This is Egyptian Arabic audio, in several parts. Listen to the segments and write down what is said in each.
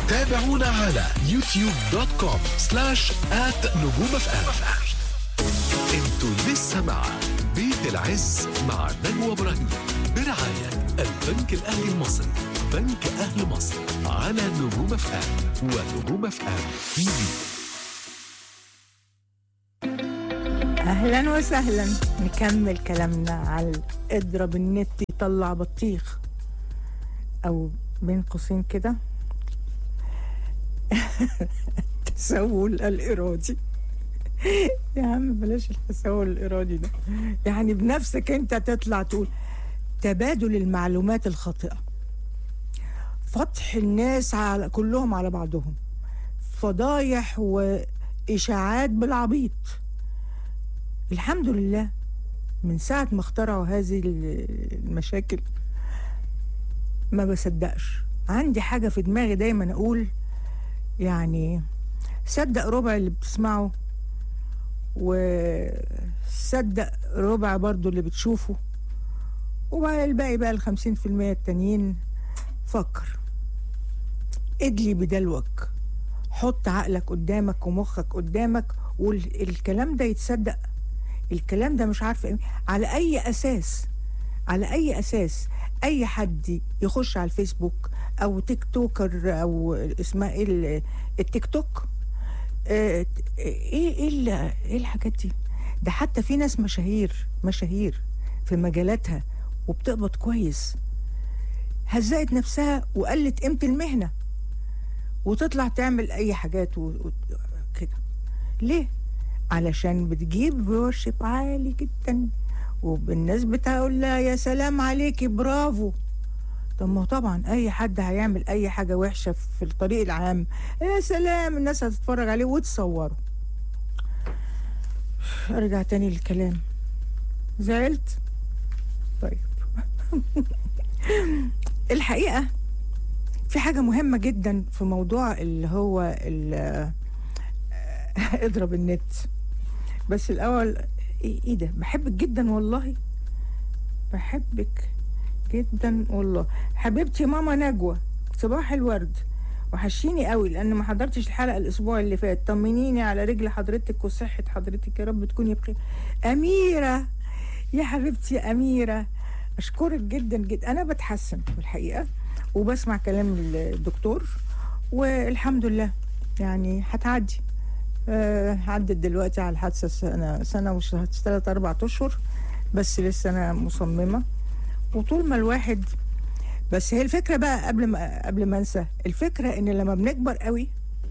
تابعونا على يوتيوب دوت كوم سلاش آت نجوم اف ام انتوا لسه مع بيت العز مع نجوى ابراهيم برعاية البنك الاهلي المصري بنك اهل مصر على نجوم اف ام ونجوم اف ام تي في اهلا وسهلا نكمل كلامنا على اضرب النت يطلع بطيخ او بين قوسين كده التسول الارادي يا عم بلاش التسول الارادي ده يعني بنفسك انت تطلع تقول تبادل المعلومات الخاطئه فتح الناس على كلهم على بعضهم فضايح واشاعات بالعبيط الحمد لله من ساعة ما اخترعوا هذه المشاكل ما بصدقش عندي حاجة في دماغي دايما أقول يعني صدق ربع اللي بتسمعه وصدق ربع برضو اللي بتشوفه وبعد الباقي بقى الخمسين في المية التانيين فكر ادلي بدلوك حط عقلك قدامك ومخك قدامك والكلام ده يتصدق الكلام ده مش عارفه ايه على اي اساس على اي اساس اي حد يخش على الفيسبوك او تيك توكر او اسمها ايه ال- التيك توك آه، ايه ايه ال- ايه الحاجات دي ده حتى في ناس مشاهير مشاهير في مجالاتها وبتقبض كويس هزقت نفسها وقلت قيمه المهنه وتطلع تعمل اي حاجات وكده ليه علشان بتجيب فيورشيب عالي جدا والناس بتقول لها يا سلام عليكي برافو طب ما هو طبعا اي حد هيعمل اي حاجه وحشه في الطريق العام يا سلام الناس هتتفرج عليه وتصوره ارجع تاني للكلام زعلت طيب الحقيقه في حاجه مهمه جدا في موضوع اللي هو ال- اضرب النت بس الاول ايه إيه ده بحبك جدا والله بحبك جدا والله حبيبتي ماما نجوى صباح الورد وحشيني قوي لان ما حضرتش الحلقه الاسبوع اللي فات طمنيني على رجل حضرتك وصحه حضرتك يا رب تكوني بخير اميره يا حبيبتي يا اميره اشكرك جدا جدا انا بتحسن في الحقيقه وبسمع كلام الدكتور والحمد لله يعني هتعدي آه، عدت دلوقتي على الحادثة سنة سنة وش ثلاث أربع أشهر بس لسه أنا مصممة وطول ما الواحد بس هي الفكرة بقى قبل ما قبل ما أنسى الفكرة إن لما بنكبر قوي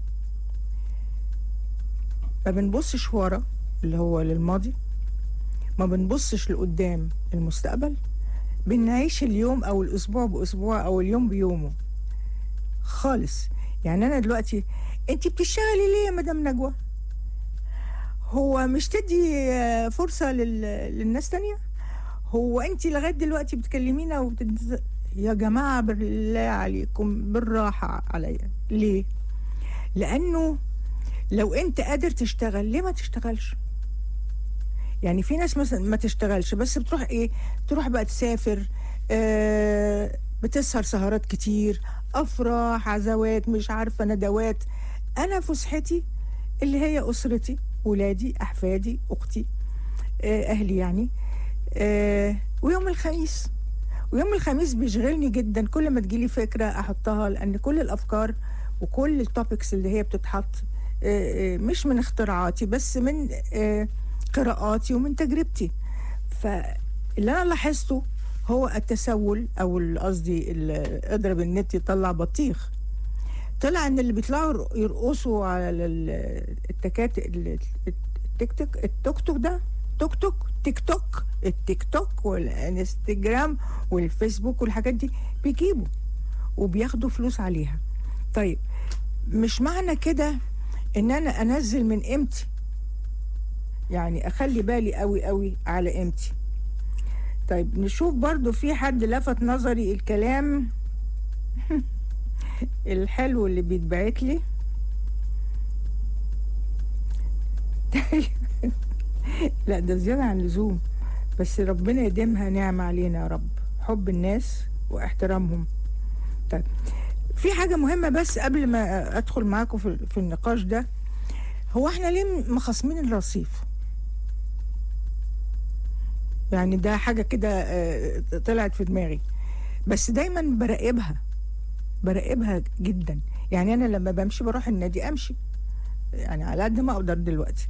ما بنبصش ورا اللي هو للماضي ما بنبصش لقدام المستقبل بنعيش اليوم أو الأسبوع بأسبوع أو اليوم بيومه خالص يعني أنا دلوقتي انت بتشتغلي ليه يا مدام نجوى هو مش تدي آه، فرصة لل... للناس تانية هو انت لغاية دلوقتي بتكلمينا وبتد... يا جماعة بالله عليكم بالراحة عليا ليه لانه لو انت قادر تشتغل ليه ما تشتغلش يعني في ناس مثلا ما تشتغلش بس بتروح ايه تروح بقى تسافر آه بتسهر سهرات كتير افراح عزوات مش عارفه ندوات انا فسحتي اللي هي اسرتي ولادي احفادي اختي آه اهلي يعني آه ويوم الخميس ويوم الخميس بيشغلني جدا كل ما تجيلي فكره احطها لان كل الافكار وكل التوبكس اللي هي بتتحط آه، آه، مش من اختراعاتي بس من آه، قراءاتي ومن تجربتي فاللي انا لاحظته هو التسول او ال- قصدي ال- اضرب النت يطلع بطيخ طلع ان اللي بيطلعوا يرقصوا على ال- التكات ال- التيك توك التوك توك ده توك توك تيك توك التيك توك والانستجرام والفيسبوك والحاجات دي بيجيبوا وبياخدوا فلوس عليها طيب مش معنى كده ان انا انزل من قيمتي يعني اخلي بالي قوي قوي على قيمتي طيب نشوف برضو في حد لفت نظري الكلام الحلو اللي بيتبعت لي لا ده زيادة عن اللزوم بس ربنا يديمها نعمة علينا يا رب حب الناس واحترامهم طيب في حاجة مهمة بس قبل ما أدخل معاكم في, في النقاش ده هو احنا ليه مخاصمين الرصيف؟ يعني ده حاجة كده آه، طلعت في دماغي بس دايما براقبها براقبها جدا يعني أنا لما بمشي بروح النادي أمشي يعني على قد ما أقدر دلوقتي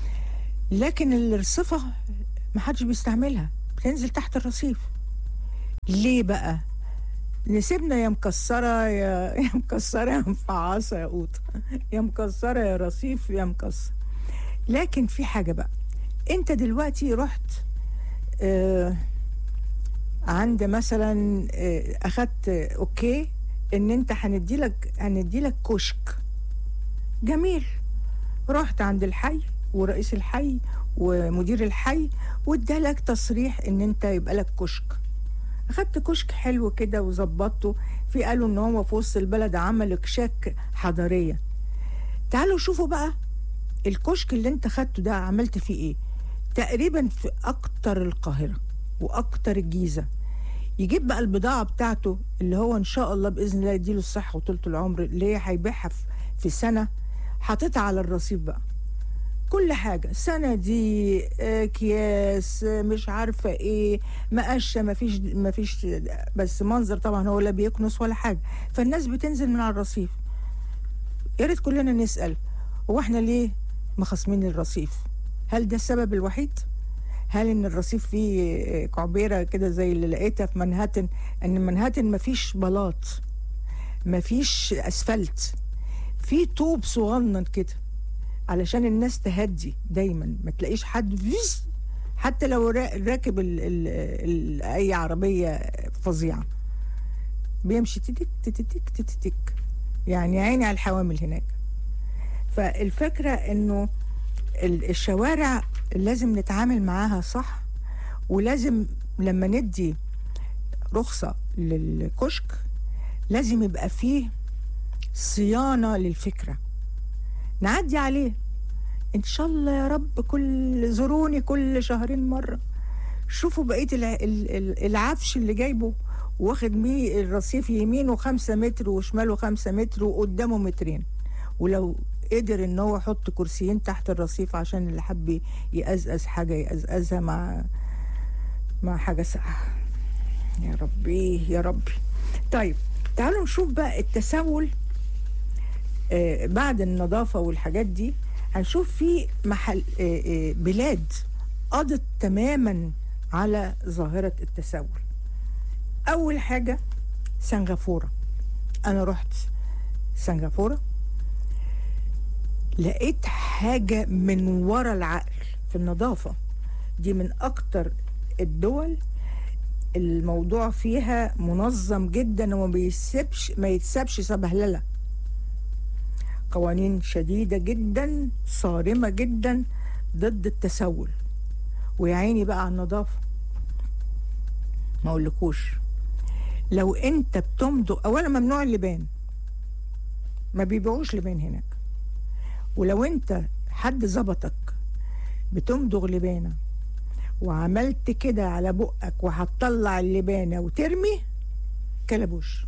لكن الرصفة محدش بيستعملها بتنزل تحت الرصيف ليه بقى؟ نسيبنا يا مكسرة يا يا مكسرة يا مفعصة يا قوطة يا مكسرة يا رصيف يا مكسر لكن في حاجة بقى انت دلوقتي رحت آه عند مثلا آه اخدت آه، اوكي ان انت هنديلك هنديلك كشك جميل رحت عند الحي ورئيس الحي ومدير الحي وادالك تصريح ان انت يبقى لك كشك اخدت كشك حلو كده وظبطته في قالوا ان هو في وسط البلد عمل كشاك حضاريه تعالوا شوفوا بقى الكشك اللي انت خدته ده عملت فيه ايه تقريبا في اكتر القاهره واكتر الجيزه يجيب بقى البضاعه بتاعته اللي هو ان شاء الله باذن الله يديله الصحه وطولة العمر اللي هي هيبيعها في- في سنه حاططها على الرصيف بقى كل حاجة صناديق آه، أكياس آه، مش عارفة إيه مقشة مفيش مفيش بس منظر طبعا هو لا بيكنس ولا حاجة فالناس بتنزل من على الرصيف يا ريت كلنا نسأل هو إحنا ليه مخاصمين الرصيف؟ هل ده السبب الوحيد؟ هل ان الرصيف فيه آه، كعبيره كده زي اللي لقيتها في منهاتن ان منهاتن مفيش بلاط مفيش اسفلت في طوب صغنن كده علشان الناس تهدي دايما ما تلاقيش حد فيز حتى لو را- راكب ال ال ال اي عربيه فظيعه بيمشي تتك تتك تتك يعني عيني على الحوامل هناك فالفكره انه ال- الشوارع لازم نتعامل معاها صح ولازم لما ندي رخصه للكشك لازم يبقى فيه صيانه للفكره نعدي عليه ان شاء الله يا رب كل زوروني كل شهرين مره شوفوا بقيه الع- ال- ال- العفش اللي جايبه واخد ميه الرصيف يمينه خمسة متر وشماله خمسة متر وقدامه مترين ولو قدر ان هو يحط كرسيين تحت الرصيف عشان اللي حب يقزقز حاجه يقزقزها مع مع حاجه ساقعه يا ربي يا ربي طيب تعالوا نشوف بقى التسول آه، بعد النظافة والحاجات دي هنشوف في محل آه، آه، بلاد قضت تماما على ظاهرة التسول أول حاجة سنغافورة أنا رحت سنغافورة لقيت حاجة من ورا العقل في النظافة دي من أكتر الدول الموضوع فيها منظم جدا وما بيسيبش ما يتسابش سبهلله قوانين شديدة جدا صارمة جدا ضد التسول ويا عيني بقى على النظافة ما اقولكوش لو انت بتمضغ اولا ممنوع اللبان ما بيبيعوش لبان هناك ولو انت حد ظبطك بتمضغ لبانة وعملت كده على بقك وهتطلع اللبانة وترمي كلبوش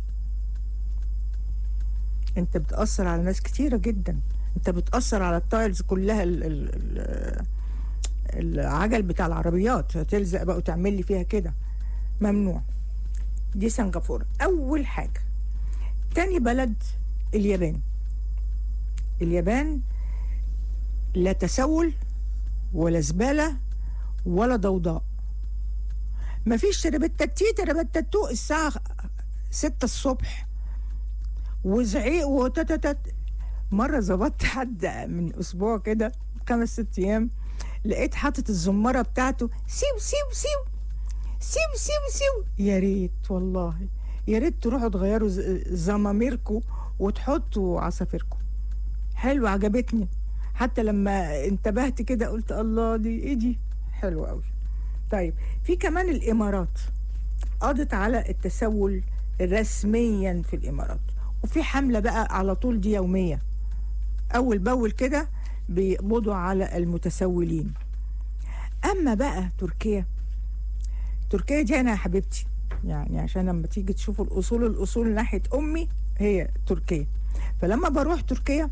انت بتأثر على ناس كتيرة جدا انت بتأثر على التايلز كلها ال ال ال العجل بتاع العربيات تلزق بقى وتعمل لي فيها كده ممنوع دي سنغافورة أول حاجة تاني بلد اليابان اليابان لا تسول ولا زبالة ولا ضوضاء مفيش تربتتي تربتتو الساعة ستة الصبح وزعيق وتتتت مرة ظبطت حد من أسبوع كده خمس ست أيام لقيت حاطط الزمارة بتاعته سيو سيو سيو سيو سيو سيو يا ريت والله يا ريت تروحوا تغيروا ز- زماميركم وتحطوا عصافيركم حلو عجبتني حتى لما انتبهت كده قلت الله دي ايه دي حلو قوي طيب في كمان الامارات قضت على التسول رسميا في الامارات وفي حمله بقى على طول دي يوميه اول باول كده بيقبضوا على المتسولين اما بقى تركيا تركيا دي انا يا حبيبتي يعني عشان لما تيجي تشوفوا الاصول الاصول ناحيه امي هي تركيا فلما بروح تركيا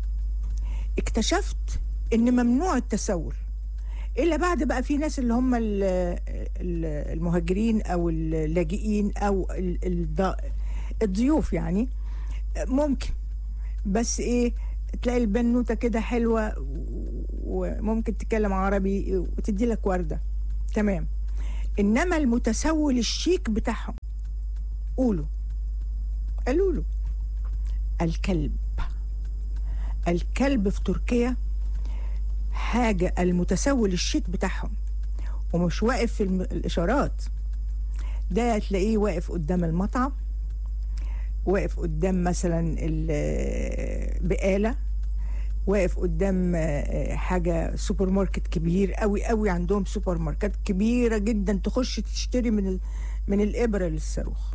اكتشفت ان ممنوع التسول الا بعد بقى في ناس اللي هم ال- ال- المهاجرين او اللاجئين او ال- الض- الضيوف يعني ممكن بس ايه تلاقي البنوته كده حلوه وممكن تتكلم عربي وتدي لك ورده تمام انما المتسول الشيك بتاعهم قولوا قالوا له الكلب الكلب في تركيا حاجة المتسول الشيك بتاعهم ومش واقف في الم- الإشارات ده تلاقيه واقف قدام المطعم واقف قدام مثلا البقالة واقف قدام آه، حاجة سوبر ماركت كبير قوي قوي عندهم سوبر ماركت كبيرة جدا تخش تشتري من ال- من الإبرة للصاروخ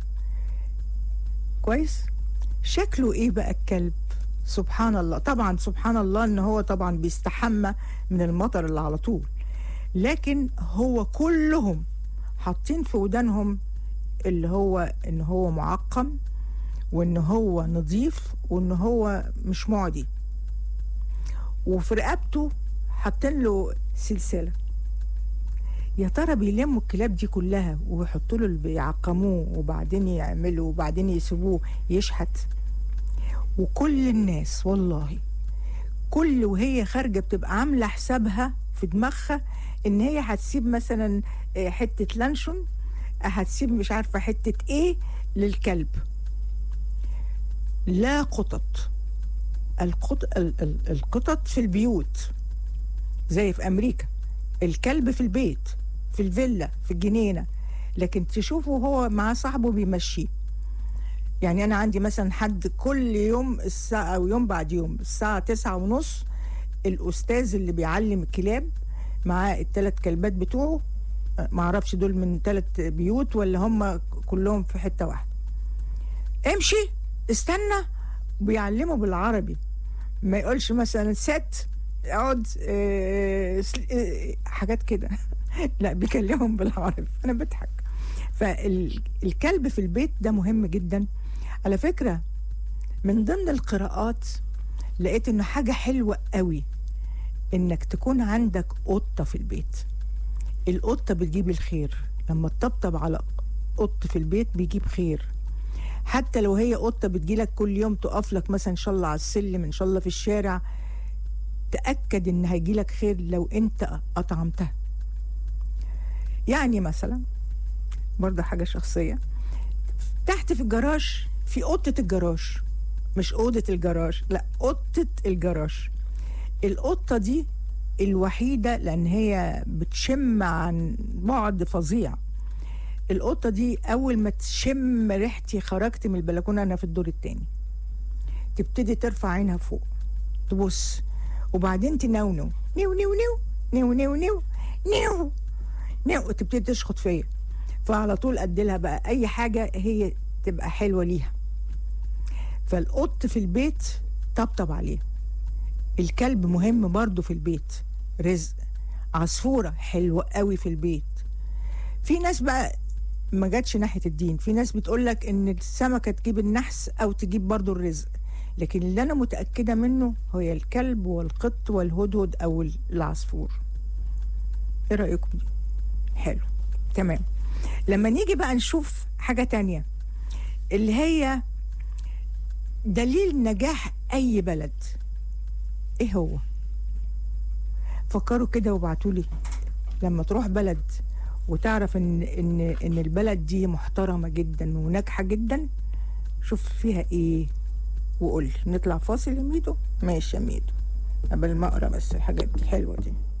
كويس شكله ايه بقى الكلب سبحان الله طبعا سبحان الله ان هو طبعا بيستحمى من المطر اللي على طول لكن هو كلهم حاطين في ودانهم اللي هو ان هو معقم وان هو نظيف وان هو مش معدي وفي رقبته حاطين له سلسله يا ترى بيلموا الكلاب دي كلها ويحطوا له اللي بيعقموه وبعدين يعملوا وبعدين يسيبوه يشحت وكل الناس والله كل وهي خارجه بتبقى عامله حسابها في دماغها ان هي هتسيب مثلا آه، حته لانشون آه، هتسيب مش عارفه حته ايه للكلب لا قطط القط... ال- ال- القطط في البيوت زي في امريكا الكلب في البيت في الفيلا في الجنينه لكن تشوفه هو مع صاحبه بيمشيه يعني انا عندي مثلا حد كل يوم الساعه او يوم بعد يوم الساعه تسعة ونص الاستاذ اللي بيعلم الكلاب مع الثلاث كلبات بتوعه أه، معرفش دول من ثلاث بيوت ولا هم كلهم في حته واحده امشي استنى بيعلمه بالعربي ما يقولش مثلا ست اقعد آه، سل- آه، حاجات كده لا بيكلمهم بالعربي انا بضحك فالكلب في البيت ده مهم جدا على فكره من ضمن القراءات لقيت انه حاجه حلوه قوي انك تكون عندك قطه في البيت القطه بتجيب الخير لما تطبطب على قط في البيت بيجيب خير حتى لو هي قطه بتجيلك كل يوم تقف لك مثلا ان شاء الله على السلم ان شاء الله في الشارع تاكد ان هيجيلك خير لو انت اطعمتها يعني مثلا برضه حاجه شخصيه تحت في الجراج في اوضه الجراج مش اوضه الجراج لا اوضه الجراج القطه دي الوحيده لان هي بتشم عن بعد فظيع القطه دي اول ما تشم ريحتي خرجت من البلكونه انا في الدور التاني تبتدي ترفع عينها فوق تبص وبعدين تنونو نيو نيو نيو نيو نيو نيو نيو نيو تبتدي تشخط فيا فعلى طول اديلها بقى اي حاجه هي تبقى حلوه ليها فالقط في البيت طبطب عليه الكلب مهم برضه في البيت رزق عصفوره حلوه قوي في البيت في ناس بقى ما جاتش ناحيه الدين في ناس بتقول لك ان السمكه تجيب النحس او تجيب برضه الرزق لكن اللي انا متاكده منه هو الكلب والقط والهدهد او العصفور ايه رايكم دي حلو تمام لما نيجي بقى نشوف حاجه تانية اللي هي دليل نجاح اي بلد ايه هو فكروا كده وابعتوا لي لما تروح بلد وتعرف ان ان ان البلد دي محترمه جدا وناجحه جدا شوف فيها ايه وقول لي نطلع فاصل يا ميدو ماشي يا ميدو قبل ما اقرا بس الحاجات دي حلوه دي